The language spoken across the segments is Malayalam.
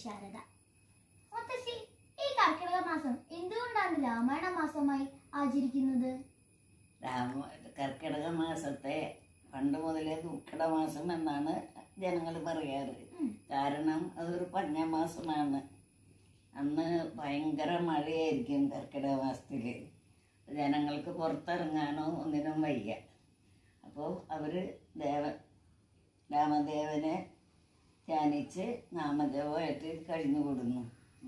ശാരദ മുത്തശ്ശി ഈ കർക്കിടക മാസം എന്തുകൊണ്ടാണ് രാമായണ മാസമായി ആചരിക്കുന്നത് രാമ കർക്കിടക മാസത്തെ പണ്ട് മുതലേ ദുഃഖട മാസം എന്നാണ് ജനങ്ങൾ പറയാറ് ഉം. കാരണം അതൊരു പഞ്ഞമാസമാണ് അന്ന് ഭയങ്കര മഴയായിരിക്കും കർക്കിടക മാസത്തിൽ ജനങ്ങൾക്ക് പുറത്തിറങ്ങാനോ ഒന്നിനും വയ്യ അപ്പോൾ അവർ ദേവ രാമദേവനെ ധ്യാനിച്ച് നാമജപമായിട്ട് കഴിഞ്ഞുകൂടുന്നു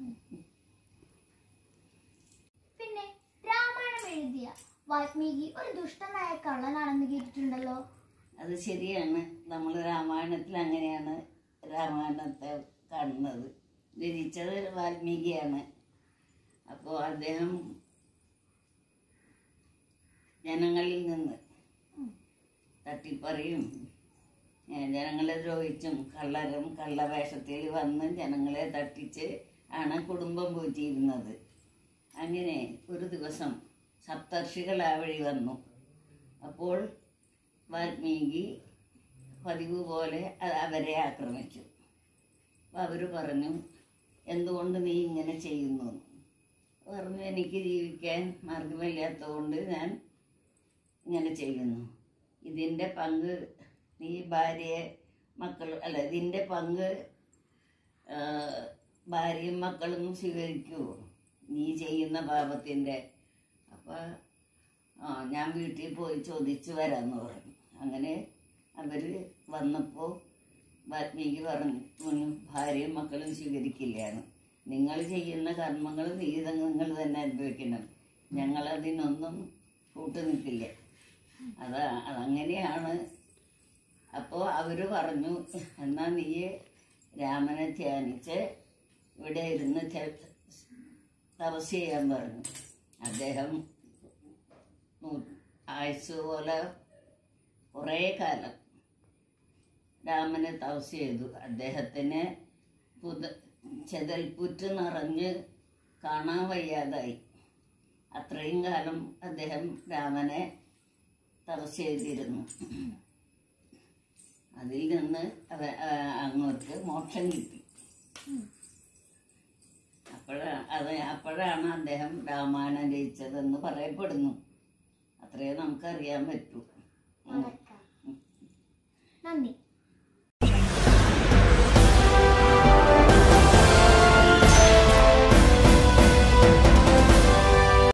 പിന്നെ രാമായണം എഴുതിയ വാൽമീകി ഒരു ദുഷ്ടനായ കള്ളനാണെന്ന് കേട്ടിട്ടുണ്ടല്ലോ അത് ശരിയാണ് നമ്മൾ രാമായണത്തിൽ അങ്ങനെയാണ് രാമായണത്തെ കാണുന്നത് രചിച്ചത് വാൽമീകിയാണ് അപ്പോൾ അദ്ദേഹം ജനങ്ങളിൽ നിന്ന് തട്ടിപ്പറിയും ഏ, ജനങ്ങളെ ദ്രോഹിച്ചും കള്ളരും കള്ളവേഷത്തിൽ വന്ന് ജനങ്ങളെ തട്ടിച്ച് ആണ് കുടുംബം പോറ്റിയിരുന്നത് അങ്ങനെ ഒരു ദിവസം സപ്തർഷികൾ ആ വഴി വന്നു അപ്പോൾ വാൽമീകി പതിവ് പോലെ അ- അവരെ ആക്രമിച്ചു അപ്പം അവർ പറഞ്ഞു എന്തുകൊണ്ട് നീ ഇങ്ങനെ ചെയ്യുന്നു പറഞ്ഞു എനിക്ക് ജീവിക്കാൻ മാർഗമില്ലാത്തതുകൊണ്ട് ഞാൻ ഇങ്ങനെ ചെയ്യുന്നു ഇതിൻ്റെ പങ്ക് നീ ഭാര്യയെ മക്കൾ അല്ല ഇതിൻ്റെ പങ്ക് ആ, ഭാര്യയും മക്കളും സ്വീകരിക്കുമോ നീ ചെയ്യുന്ന പാപത്തിൻ്റെ അപ്പം ആ ഞാൻ വീട്ടിൽ പോയി ചോദിച്ചു വരാമെന്ന് പറഞ്ഞു അങ്ങനെ അവർ വന്നപ്പോൾ വാൽമീകി പറഞ്ഞു പറഞ്ഞു, ഭാര്യയും മക്കളും സ്വീകരിക്കില്ലാന്ന് നിങ്ങൾ ചെയ്യുന്ന കർമ്മങ്ങൾ നീ നിങ്ങൾ തന്നെ അനുഭവിക്കണം ഞങ്ങളതിനൊന്നും കൂട്ടു നിൽക്കില്ല അതാ അതങ്ങനെയാണ് അപ്പോൾ അവർ പറഞ്ഞു എന്നാൽ നീ രാമനെ ധ്യാനിച്ച് ഇവിടെ ഇരുന്ന് ധ്യ- തപസ് ചെയ്യാൻ പറഞ്ഞു അദ്ദേഹം നൂ- ആയുസ് പോലെ കുറേ കാലം രാമനെ തപസ് ചെയ്തു അദ്ദേഹത്തിന് പുത ചെതൽപ്പുറ്റ് നിറഞ്ഞ് കാണാൻ വയ്യാതായി അത്രയും കാലം അദ്ദേഹം രാമനെ തപസ് ചെയ്തിരുന്നു അതിൽ നിന്ന് അവ ആ, അങ്ങോട്ട് മോക്ഷം കിട്ടി അപ്പോഴാണ് അത് അപ്പോഴാണ് അദ്ദേഹം രാമായണം രചിച്ചതെന്ന് പറയപ്പെടുന്നു അത്രയേ നമുക്കറിയാൻ പറ്റൂ ഉം. നന്ദി